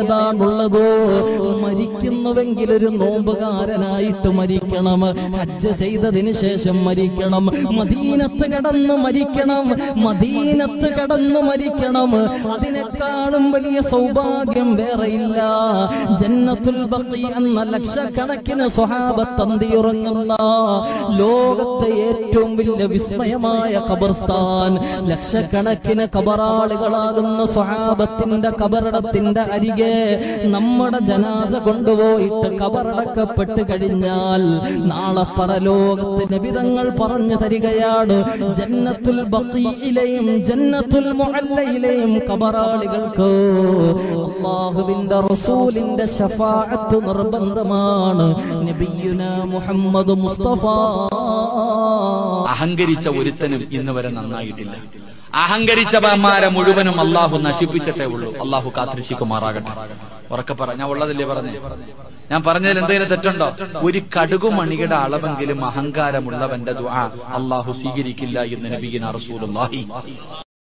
ഏതാണുള്ളത് മരിക്കുന്നുവെങ്കിൽ ഒരു നോമ്പുകാരനായിട്ട് മരിക്കണം ഹജ്ജ് ചെയ്തതിന് ശേഷം മരിക്കണം മദീനത്ത് കടന്ന് മരിക്കണം മദീനത്ത് കടന്ന് മരിക്കണം അതിനേക്കാളും വലിയ സൗഭാഗ്യം വേറെയില്ല ജന്നത്തുൽ ബഖി എന്ന ലക്ഷക്കണക്കിന് സ്വഹാബത്തന്തിയുറങ്ങുന്ന ലോകത്തെ ഏറ്റവും വലിയ വിസ്മയമായ ഖബർസ്ഥാൻ ലക്ഷക്കണക്കിന് കബറാളുകളാകുന്ന സ്വഹാബത്തിന്റെ കബറടത്തിന്റെ അരികെ നമ്മുടെ ജനാസ കൊണ്ടുപോയിട്ട് കബറടക്കപ്പെട്ട് കഴിഞ്ഞാൽ നാളെ പരലോകത്ത് നബിതങ്ങൾ പറഞ്ഞു തരികയാണ് ജന്നത്തുൽ ബഖീയിലെയും ജന്നത്തുൽ മുഅല്ലയിലെയും കബറാളികൾക്ക് അള്ളാഹുവിന്റെ റസൂലിന്റെ ഷഫാഅത്ത് നിർബന്ധമാണ് നബിയുന മുഹമ്മദ് മുസ്തഫ അഹങ്കരിച്ച ഒരുത്തനും ഇന്ന് വരെ നന്നായിട്ടില്ല അഹങ്കരിച്ചവന്മാരെ മുഴുവനും അള്ളാഹു നശിപ്പിച്ചിട്ടേ ഉള്ളൂ അള്ളാഹു കാത്തിരിക്കുമാറാകട്ടെ ഉറക്കെ പറ ഞാൻ ഉള്ളതല്ലേ പറഞ്ഞേ ഞാൻ പറഞ്ഞതിൽ എന്തെങ്കിലും തെറ്റുണ്ടോ ഒരു കടുകുമണിയുടെ അളവെങ്കിലും അഹങ്കാരമുള്ളവന്റെ ദുആ അള്ളാഹു സ്വീകരിക്കില്ല എന്ന് നബീന റസൂലുള്ളാഹി